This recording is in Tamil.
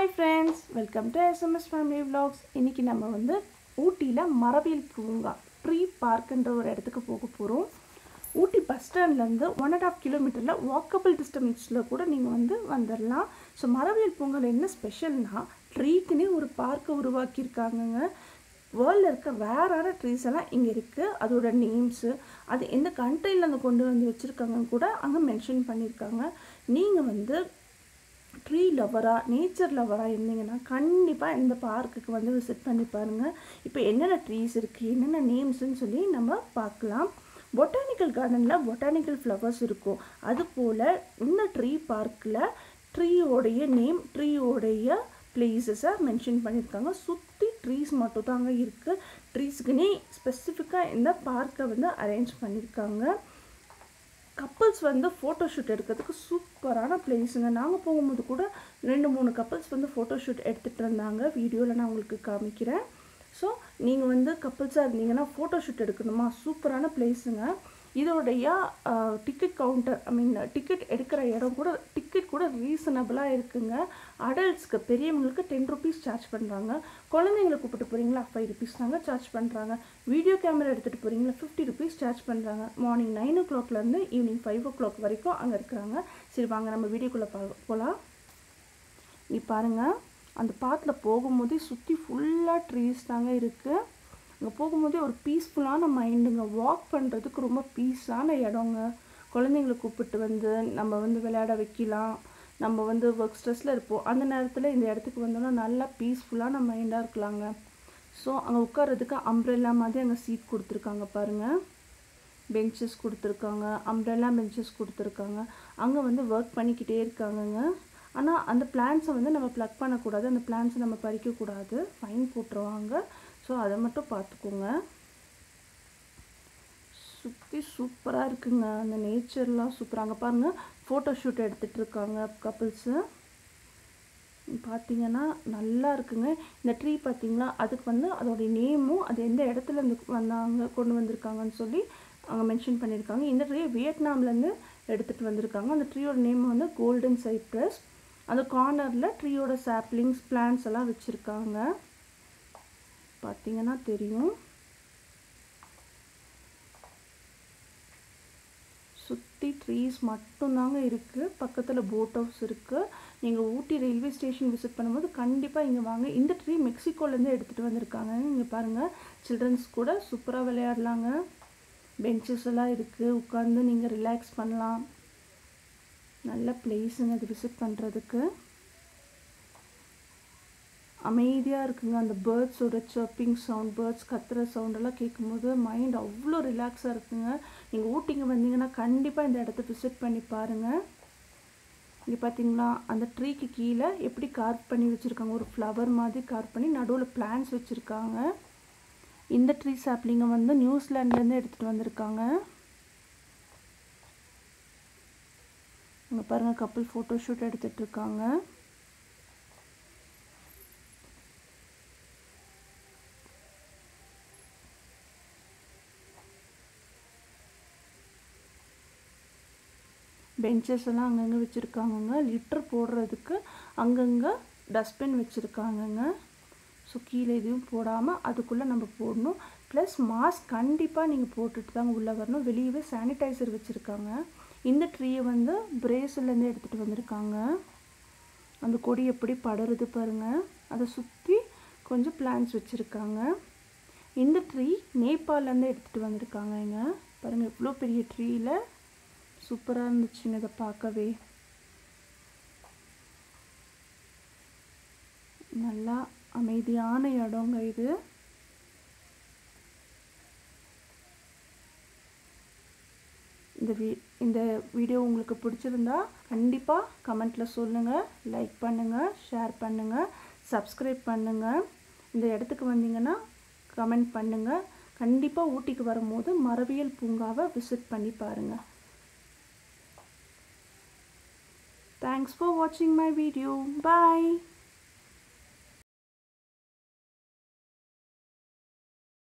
Hi friends welcome to SMS family vlogs இன்றைக்கி நம்ம வந்து ஊட்டியில் மரபியல் பூங்கா ட்ரீ பார்க்குன்ற ஒரு இடத்துக்கு போக போகிறோம் ஊட்டி பஸ் ஸ்டாண்ட்லேருந்து ஒன் அண்ட் ஆஃப் கிலோமீட்டரில் வாக்கபிள் டிஸ்டன்ஸில் கூட நீங்கள் வந்து வந்துடலாம் ஸோ மரபியல் பூங்காவில் என்ன ஸ்பெஷல்னா ட்ரீக்குன்னே ஒரு பார்க்கை உருவாக்கியிருக்காங்கங்க வேர்ல்டில் இருக்க ரேரான ட்ரீஸ் எல்லாம் இங்கே இருக்குது அதோட நேம்ஸு அது எந்த கண்ட்ரிலேருந்து கொண்டு வந்து வச்சுருக்காங்கன்னு கூட அங்கே மென்ஷன் பண்ணியிருக்காங்க நீங்கள் வந்து ட்ரீ லவராக நேச்சர் லவராக இருந்தீங்கன்னா கண்டிப்பாக இந்த பார்க்குக்கு வந்து விசிட் பண்ணி பாருங்கள் இப்போ என்னென்ன ட்ரீஸ் இருக்குது என்னென்ன நேம்ஸ்ன்னு சொல்லி நம்ம பார்க்கலாம் பொட்டானிக்கல் கார்டனில் பொட்டானிக்கல் ஃப்ளவர்ஸ் இருக்கும் அதுபோல் இந்த ட்ரீ பார்க்கில் ட்ரீயோடைய நேம் ட்ரீயோடைய பிளேசஸை மென்ஷன் பண்ணியிருக்காங்க சுற்றி ட்ரீஸ் மட்டும் தாங்க இருக்குது ட்ரீஸ்க்குனே ஸ்பெசிஃபிக்காக இந்த பார்க்கை வந்து அரேஞ்ச் பண்ணியிருக்காங்க கப்புள்ஸ் வந்து ஃபோட்டோ ஷூட் எடுக்கிறதுக்கு சூப்பரான பிளேஸுங்க நாங்கள் போகும்போது கூட ரெண்டு மூணு கப்புள்ஸ் வந்து ஃபோட்டோ ஷூட் எடுத்துகிட்டு இருந்தாங்க வீடியோவில் நான் உங்களுக்கு காமிக்கிறேன் ஸோ நீங்கள் வந்து கப்புள்ஸாக இருந்தீங்கன்னா ஃபோட்டோ ஷூட் எடுக்கணுமா சூப்பரான பிளேஸுங்க இதோடைய ticket counter I mean ticket எடுக்கிற இடம் கூட டிக்கெட் கூட ரீசனபிளாக இருக்குங்க அடல்ட்ஸ்க்கு பெரியவங்களுக்கு டென் ருபீஸ் சார்ஜ் பண்ணுறாங்க குழந்தைங்களை கூப்பிட்டு போகிறீங்களா ஃபைவ் ருபீஸ் தாங்க சார்ஜ் பண்ணுறாங்க வீடியோ கேமரா எடுத்துகிட்டு போகிறீங்களா ஃபிஃப்டி ருபீஸ் சார்ஜ் பண்ணுறாங்க மார்னிங் நைன் ஓ கிளாக்லேருந்து ஈவினிங் ஃபைவ் ஓ கிளாக் வரைக்கும் அங்கே இருக்கிறாங்க சரி வாங்க நம்ம வீடியோக்குள்ளே பா போகலாம் நீ பாருங்கள் அந்த பாத்தில் போகும்போதே சுற்றி ஃபுல்லாக ட்ரீஸ் தாங்க இருக்குது அங்கே போகும்போதே ஒரு பீஸ்ஃபுல்லான மைண்டுங்க வாக் பண்ணுறதுக்கு ரொம்ப பீஸான இடங்க குழந்தைங்களை கூப்பிட்டு வந்து நம்ம வந்து விளையாட வைக்கலாம் நம்ம வந்து ஒர்க் ஸ்ட்ரெஸ்ஸில் இருப்போம் அந்த நேரத்தில் இந்த இடத்துக்கு வந்தோம்னா நல்லா பீஸ்ஃபுல்லான மைண்டாக இருக்கலாங்க ஸோ அங்கே உட்கார்றதுக்கு அம்ப்ரெல்லா மாதிரி அங்கே சீட் கொடுத்துருக்காங்க பாருங்கள் பெஞ்சஸ் கொடுத்துருக்காங்க அம்ப்ரெல்லா பெஞ்சஸ் கொடுத்துருக்காங்க அங்கே வந்து ஒர்க் பண்ணிக்கிட்டே இருக்காங்கங்க ஆனால் அந்த பிளான்ஸை வந்து நம்ம ப்ளக் பண்ணக்கூடாது அந்த பிளான்ஸை நம்ம பறிக்கக்கூடாது ஃபைன் போட்டுருவாங்க ஸோ அதை மட்டும் பார்த்துக்கோங்க சுற்றி சூப்பராக இருக்குங்க அந்த நேச்சர்லாம் சூப்பராக அங்கே பாருங்கள் ஃபோட்டோ ஷூட் எடுத்துகிட்டு இருக்காங்க கப்புள்ஸு பார்த்தீங்கன்னா நல்லா இருக்குங்க இந்த ட்ரீ பார்த்தீங்களா அதுக்கு வந்து அதோடைய நேமும் அது எந்த இடத்துல இருந்து வந்தாங்க கொண்டு வந்திருக்காங்கன்னு சொல்லி அங்கே மென்ஷன் பண்ணியிருக்காங்க இந்த ட்ரீ வியட்நாம்லேருந்து எடுத்துகிட்டு வந்திருக்காங்க அந்த ட்ரீயோட நேம் வந்து கோல்டன் சைப்ரஸ் அந்த கார்னரில் ட்ரீயோட சாப்லிங்ஸ் பிளான்ஸ் எல்லாம் வச்சுருக்காங்க பார்த்தீங்கன்னா தெரியும் சுற்றி ட்ரீஸ் மட்டும்தாங்க இருக்குது பக்கத்தில் போட் ஹவுஸ் இருக்குது நீங்கள் ஊட்டி ரயில்வே ஸ்டேஷன் விசிட் பண்ணும்போது கண்டிப்பாக இங்கே வாங்க இந்த ட்ரீ மெக்சிகோலேருந்து எடுத்துகிட்டு வந்திருக்காங்க இங்கே பாருங்கள் சில்ட்ரன்ஸ் கூட சூப்பராக விளையாடலாங்க பெஞ்சஸ் எல்லாம் இருக்குது உட்காந்து நீங்கள் ரிலாக்ஸ் பண்ணலாம் நல்ல பிளேஸுங்க அது விசிட் பண்ணுறதுக்கு அமைதியாக இருக்குங்க அந்த பேர்ட்ஸோட சர்ப்பிங் சவுண்ட் பேர்ட்ஸ் கத்துற சவுண்டெல்லாம் கேட்கும்போது மைண்ட் அவ்வளோ ரிலாக்ஸாக இருக்குங்க நீங்கள் ஊட்டிங்க வந்தீங்கன்னா கண்டிப்பாக இந்த இடத்த விசிட் பண்ணி பாருங்கள் இங்கே பார்த்தீங்களா அந்த ட்ரீக்கு கீழே எப்படி கார்வ் பண்ணி வச்சுருக்காங்க ஒரு ஃப்ளவர் மாதிரி கார்வ் பண்ணி நடுவில் பிளான்ஸ் வச்சுருக்காங்க இந்த ட்ரீ சாப்லிங்கை வந்து நியூசிலாண்ட்லேருந்து எடுத்துகிட்டு வந்திருக்காங்க இங்கே பாருங்கள் கப்பல் ஃபோட்டோ ஷூட் எடுத்துகிட்டு இருக்காங்க பெஞ்சஸ் எல்லாம் அங்கங்கே வச்சுருக்காங்கங்க லிட்டர் போடுறதுக்கு அங்கங்கே டஸ்ட்பின் வச்சுருக்காங்கங்க ஸோ கீழே எதுவும் போடாமல் அதுக்குள்ளே நம்ம போடணும் ப்ளஸ் மாஸ்க் கண்டிப்பாக நீங்கள் போட்டுட்டு தாங்க உள்ளே வரணும் வெளியவே சானிடைசர் வச்சுருக்காங்க இந்த ட்ரீயை வந்து பிரேசிலேருந்து எடுத்துகிட்டு வந்திருக்காங்க அந்த கொடி எப்படி படருது பாருங்கள் அதை சுற்றி கொஞ்சம் பிளான்ஸ் வச்சுருக்காங்க இந்த ட்ரீ நேபாளிலேருந்து எடுத்துகிட்டு வந்திருக்காங்க இங்கே பாருங்கள் இவ்வளோ பெரிய ட்ரீயில் சூப்பராக இருந்துச்சுங்க இதை பார்க்கவே நல்லா அமைதியான இடங்க இது இந்த வீ இந்த வீடியோ உங்களுக்கு பிடிச்சிருந்தா கண்டிப்பாக கமெண்ட்டில் சொல்லுங்கள் லைக் பண்ணுங்கள் ஷேர் பண்ணுங்கள் சப்ஸ்கிரைப் பண்ணுங்கள் இந்த இடத்துக்கு வந்தீங்கன்னா கமெண்ட் பண்ணுங்கள் கண்டிப்பாக ஊட்டிக்கு வரும்போது மரபியல் பூங்காவை விசிட் பண்ணி பாருங்கள் Thanks for watching my video. Bye.